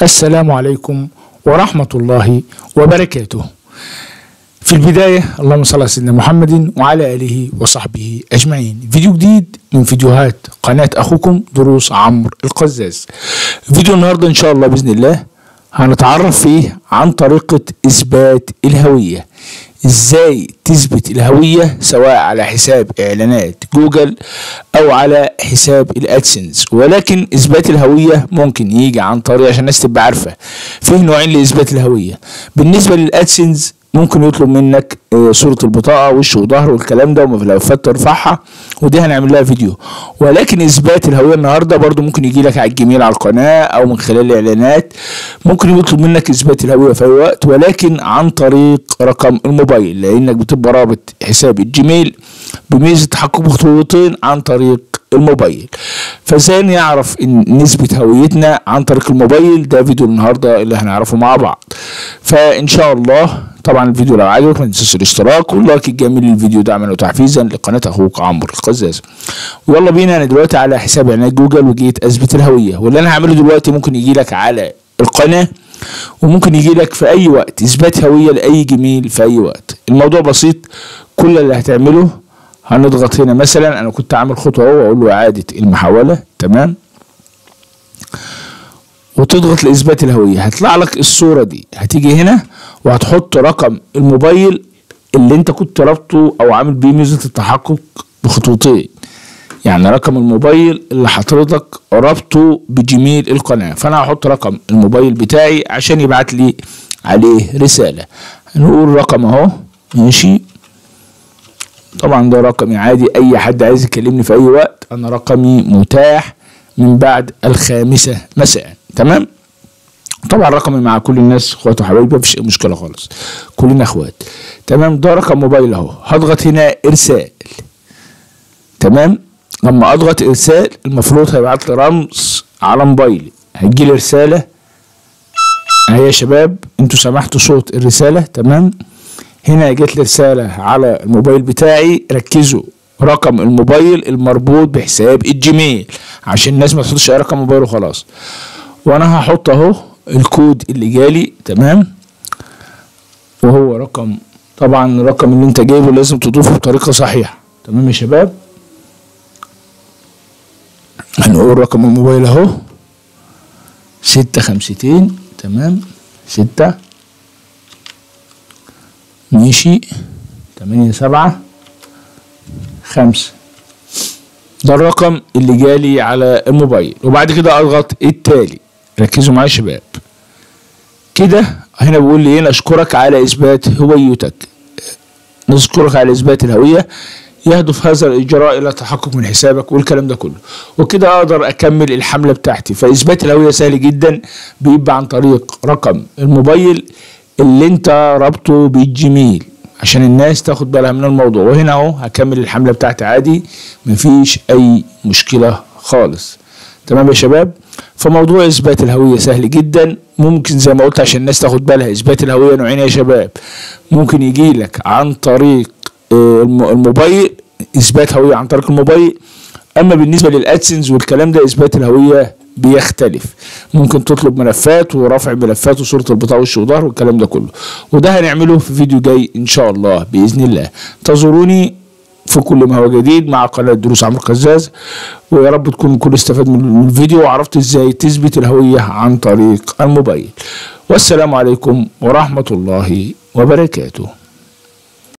السلام عليكم ورحمة الله وبركاته في البداية اللهم صل على سيدنا محمد وعلى آله وصحبه أجمعين فيديو جديد من فيديوهات قناة أخوكم دروس عمرو القزاز فيديو النهاردة إن شاء الله بإذن الله هنتعرف فيه عن طريقة إثبات الهوية ازاي تثبت الهوية سواء على حساب اعلانات جوجل او على حساب الادسنس ولكن اثبات الهوية ممكن يجي عن طريق عشان الناس تبقى عارفة فيه نوعين لاثبات الهوية بالنسبة للادسنس ممكن يطلب منك آه، صورة البطاقة وش وظهر والكلام ده وملفات ترفعها ودي هنعمل لها فيديو ولكن اثبات الهوية النهاردة برضو ممكن يجي لك على الجيميل على القناة او من خلال الاعلانات ممكن يطلب منك اثبات الهوية في اي وقت ولكن عن طريق رقم الموبايل لانك بتبقى رابط حساب الجيميل بميزة تحقق خطوتين عن طريق الموبايل فازاي نعرف ان نثبت هويتنا عن طريق الموبايل ده فيديو النهارده اللي هنعرفه مع بعض فان شاء الله طبعا الفيديو لو عجبك ما تنساش الاشتراك واللايك الجميل للفيديو دعما وتحفيزا لقناه اخوك عمرو القزاز ويلا بينا انا دلوقتي على حساب اعلانات جوجل وجيت اثبت الهويه واللي انا هعمله دلوقتي ممكن يجي لك على القناه وممكن يجي لك في اي وقت اثبات هويه لاي جيميل في اي وقت الموضوع بسيط كل اللي هتعمله هنضغط هنا مثلا انا كنت عامل خطوه اهو واقول له اعاده المحاوله تمام وتضغط لاثبات الهويه هيطلع لك الصوره دي هتيجي هنا وهتحط رقم الموبايل اللي انت كنت رابطه او عامل بيه ميزه التحقق بخطوتين يعني رقم الموبايل اللي حضرتك رابطه بجيميل القناه فانا هحط رقم الموبايل بتاعي عشان يبعت لي عليه رساله هنقول رقم اهو ماشي طبعا ده رقمي عادي اي حد عايز يكلمني في اي وقت انا رقمي متاح من بعد الخامسة مساء تمام طبعا رقمي مع كل الناس اخوات وحبايبي مفيش اي مشكله خالص كلنا اخوات تمام ده رقم موبايل اهو هضغط هنا ارسال تمام لما اضغط ارسال المفروض هيبعت لي رمز على موبايلي هيجي لي رساله اهي يا شباب انتوا سمحتوا صوت الرساله تمام هنا جت لي رساله على الموبايل بتاعي ركزوا رقم الموبايل المربوط بحساب الجيميل عشان الناس ما تحطش اي رقم موبايل وخلاص وانا هحط اهو الكود اللي جالي تمام وهو رقم طبعا الرقم اللي انت جايبه لازم تضيفه بطريقه صحيحه تمام يا شباب هنقول رقم الموبايل اهو ستة خمستين تمام ستة ماشي تمانية سبعة خمسة ده الرقم اللي جالي على الموبايل وبعد كده اضغط التالي ركزوا معايا يا شباب كده هنا بيقول لي ايه نشكرك على اثبات هويتك نشكرك على اثبات الهويه يهدف هذا الاجراء الى التحقق من حسابك والكلام ده كله وكده اقدر اكمل الحمله بتاعتي فاثبات الهويه سهل جدا بيبقى عن طريق رقم الموبايل اللي انت رابطه بالجيميل عشان الناس تاخد بالها من الموضوع وهنا اهو هكمل الحمله بتاعتي عادي مفيش اي مشكله خالص تمام يا شباب فموضوع اثبات الهويه سهل جدا ممكن زي ما قلت عشان الناس تاخد بالها اثبات الهويه نوعين يا شباب ممكن يجي لك عن طريق آه، الم- الموبايل اثبات هويه عن طريق الموبايل اما بالنسبه للادسنس والكلام ده اثبات الهويه بيختلف ممكن تطلب ملفات ورفع ملفات وصوره البطاقه وش وظهر والكلام ده كله وده هنعمله في فيديو جاي ان شاء الله باذن الله انتظروني في كل ما هو جديد مع قناه دروس عمرو قزاز ويا رب تكون الكل استفاد من من الفيديو وعرفت ازاي تثبت الهويه عن طريق الموبايل والسلام عليكم ورحمه الله وبركاته